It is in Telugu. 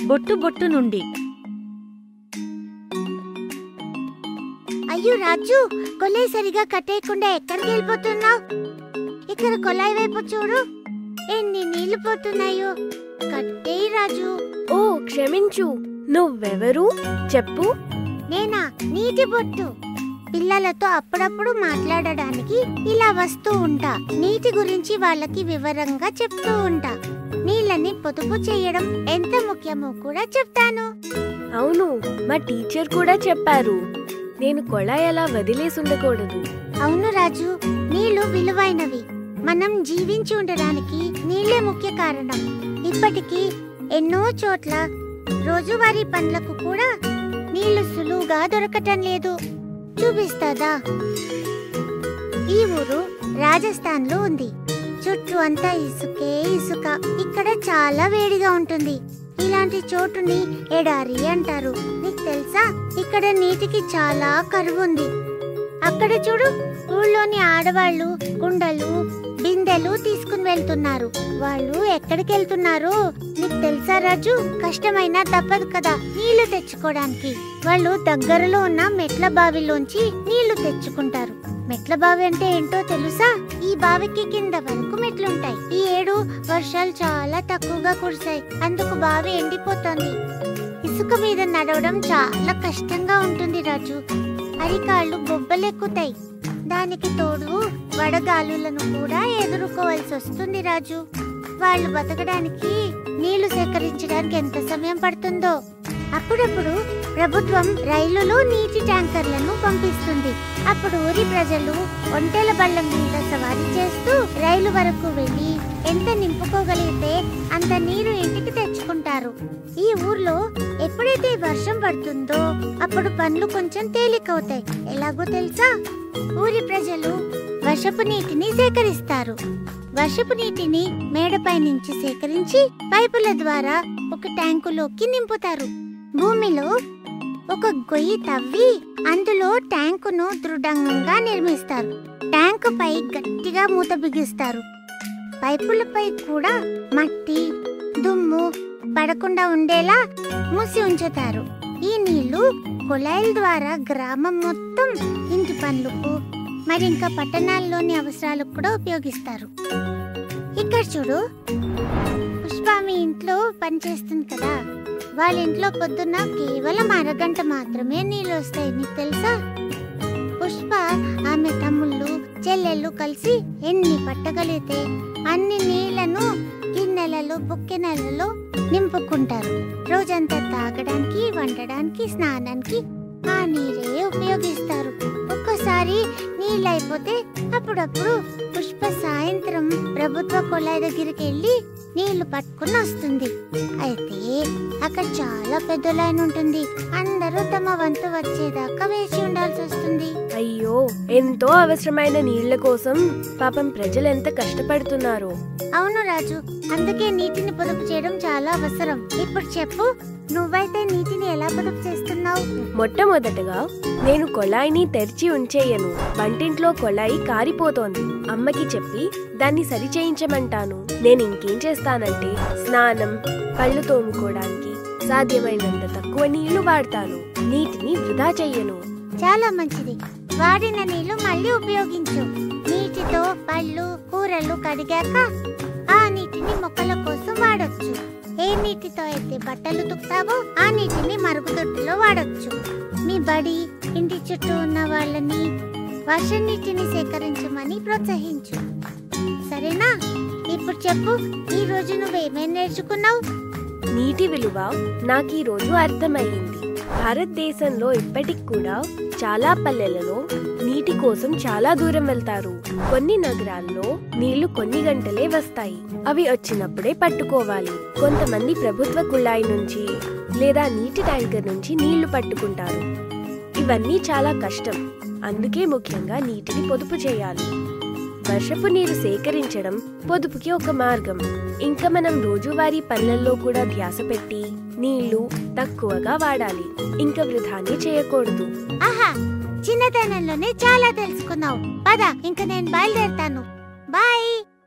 బొట్టు బొట్టు నుండి అయ్యో రాజు కొలాయి సరిగా కట్టేయకుండా ఎక్కడికి వెళ్ళిపోతున్నావు ఇక్కడ కొలాయి వైపు చూడు ఎన్ని నీళ్లు పోతున్నాయో కట్టేయి రాజు ఓ క్షమించు నువ్వెవరు చెప్పు నేనా నీటి బొట్టు పిల్లలతో అప్పుడప్పుడు మాట్లాడడానికి ఇలా వస్తూ ఉంటా నీటి గురించి వాళ్ళకి వివరంగా చెప్తూ ఉంటా నీళ్ళని పొదుపు చేయడం ఎంత ముఖ్యమో కూడా చెప్తాను అవును మా టీచర్ కూడా చెప్పారు నేను కొళాయి అలా వదిలేసి ఉండకూడదు అవును రాజు నీళ్లు విలువైనవి మనం జీవించి ఉండడానికి నీళ్లే ముఖ్య కారణం ఇప్పటికీ ఎన్నో చోట్ల రోజువారీ పనులకు కూడా నీళ్లు సులువుగా దొరకటం లేదు చూపిస్తాదా ఈ ఊరు రాజస్థాన్ లో ఉంది చుట్టూ అంతా ఇసుకే ఇసుక ఇక్కడ చాలా వేడిగా ఉంటుంది ఇలాంటి చోటుని ఎడారి అంటారు నీకు తెలుసా ఇక్కడ నీటికి చాలా కరువు ఉంది అక్కడ చూడు ఊళ్ళోని ఆడవాళ్ళు కుండలు బిందెలు తీసుకుని వెళ్తున్నారు వాళ్ళు ఎక్కడికి వెళ్తున్నారో నీకు తెలుసా రాజు కష్టమైనా తప్పదు కదా నీళ్లు తెచ్చుకోవడానికి వాళ్ళు దగ్గరలో ఉన్న మెట్ల బావిలోంచి నీళ్లు తెచ్చుకుంటారు మెట్ల బావి అంటే ఏంటో తెలుసా ఈ బావికి కింద వరకు మెట్లుంటాయి ఈ ఏడు వర్షాలు చాలా తక్కువగా కురిశాయి అందుకు బావి ఎండిపోతోంది ఇసుక మీద నడవడం చాలా కష్టంగా ఉంటుంది రాజు అరికాళ్ళు బొబ్బలెక్కుతాయి దానికి తోడు వడగాలులను కూడా ఎదుర్కోవాల్సి వస్తుంది రాజు వాళ్ళు బతకడానికి నీళ్లు సేకరించడానికి ఎంత సమయం పడుతుందో అప్పుడప్పుడు ప్రభుత్వం రైలులో నీటి ట్యాంకర్లను పంపిస్తుంది అప్పుడు ఊరి ప్రజలు ఒంటెల బళ్ళ మీద సవారీ చేస్తూ రైలు వరకు వెళ్ళి ఎంత నింపుకోగలిగితే అంత నీరు ఇంటికి తెచ్చుకుంటారు ఈ ఊర్లో ఎప్పుడైతే వర్షం పడుతుందో అప్పుడు పనులు కొంచెం తేలికవుతాయి ఎలాగో తెలుసా ఊరి ప్రజలు వర్షపు నీటిని సేకరిస్తారు వర్షపు నీటిని మేడపై నుంచి సేకరించి పైపుల ద్వారా ఒక ట్యాంకులోకి నింపుతారు భూమిలో ఒక గొయ్యి తవ్వి అందులో ట్యాంకును దృఢంగా నిర్మిస్తారు ట్యాంకు పై గట్టిగా మూత బిగిస్తారు పైపులపై కూడా మట్టి దుమ్ము పడకుండా ఉండేలా మూసి ఉంచుతారు ఈ నీళ్లు కుళాయిల ద్వారా గ్రామం మొత్తం ఇంటి పనులకు మరి ఇంకా పట్టణాల్లోని అవసరాలకు కూడా ఉపయోగిస్తారు ఇక్కడ చూడు పుష్ప మీ ఇంట్లో పనిచేస్తుంది కదా వాళ్ళ ఇంట్లో పొద్దున్న కేవలం అరగంట మాత్రమే నీళ్ళు వస్తాయి నీకు తెలుసా పుష్ప ఆమె తమ్ముళ్ళు చెల్లెళ్ళు కలిసి ఎన్ని పట్టగలిగితే అన్ని నీళ్లను గిన్నెలలో బుక్కెనెలలో నింపుకుంటారు రోజంతా తాగడానికి వండడానికి స్నానానికి ఆ నీరే ఉపయోగిస్తారు ఒక్కోసారి నీళ్ళు అయిపోతే అప్పుడప్పుడు పుష్ప సాయంత్రం ప్రభుత్వ కొళాయి దగ్గరికి వెళ్ళి నీళ్లు పట్టుకుని వస్తుంది అయితే అక్కడ చాలా పెద్ద లైన్ ఉంటుంది అందరూ తమ వంతు వచ్చేదాకా వేచి ఉండాల్సి వస్తుంది అయ్యో ఎంతో అవసరమైన నీళ్ల కోసం పాపం ప్రజలు ఎంత కష్టపడుతున్నారో అవును రాజు అందుకే నీటిని పొదుపు చేయడం చాలా అవసరం ఇప్పుడు చెప్పు నువ్వైతే నీటిని ఎలా పొదుపు చేస్తున్నావు మొట్టమొదటగా నేను కొళాయిని తెరిచి ఉంచేయను వంటింట్లో కొళాయి కారిపోతోంది అమ్మకి చెప్పి దాన్ని సరిచేయించమంటాను నేను ఇంకేం చేస్తానంటే స్నానం పళ్ళు తోముకోవడానికి సాధ్యమైనంత తక్కువ నీళ్లు వాడతాను నీటిని వృధా చెయ్యను చాలా మంచిది వాడిన నీళ్లు మళ్ళీ ఉపయోగించు నీటితో పళ్ళు కూరలు కడిగాక ఆ నీటిని మొక్కల కోసం వాడొచ్చు ఏ నీటితో అయితే బట్టలు తుక్తావో ఆ నీటిని మరుగుదొడ్డిలో వాడొచ్చు మీ బడి ఇంటి చుట్టూ ఉన్న వాళ్ళని వర్ష నీటిని సేకరించమని ప్రోత్సహించు సరేనా ఇప్పుడు చెప్పు ఈ రోజు నువ్వేమేం నేర్చుకున్నావు నీటి విలువ నాకు ఈ రోజు అర్థమయ్యింది భారతదేశంలో ఇప్పటికి కూడా చాలా పల్లెలలో నీటి కోసం చాలా దూరం వెళ్తారు కొన్ని నగరాల్లో నీళ్లు కొన్ని గంటలే వస్తాయి అవి వచ్చినప్పుడే పట్టుకోవాలి కొంతమంది ప్రభుత్వ కుళాయి నుంచి లేదా నీటి ట్యాంకర్ నుంచి నీళ్లు పట్టుకుంటారు ఇవన్నీ చాలా కష్టం అందుకే ముఖ్యంగా నీటిని పొదుపు చేయాలి వర్షపు నీరు సేకరించడం పొదుపుకి ఒక మార్గం ఇంకా మనం రోజువారీ పనులలో కూడా ధ్యాస పెట్టి నీళ్లు తక్కువగా వాడాలి ఇంకా వృధాన్ని చేయకూడదు ఆహా చిన్నతనంలోనే చాలా తెలుసుకున్నావు పద ఇంక నేను బయలుదేరుతాను బాయ్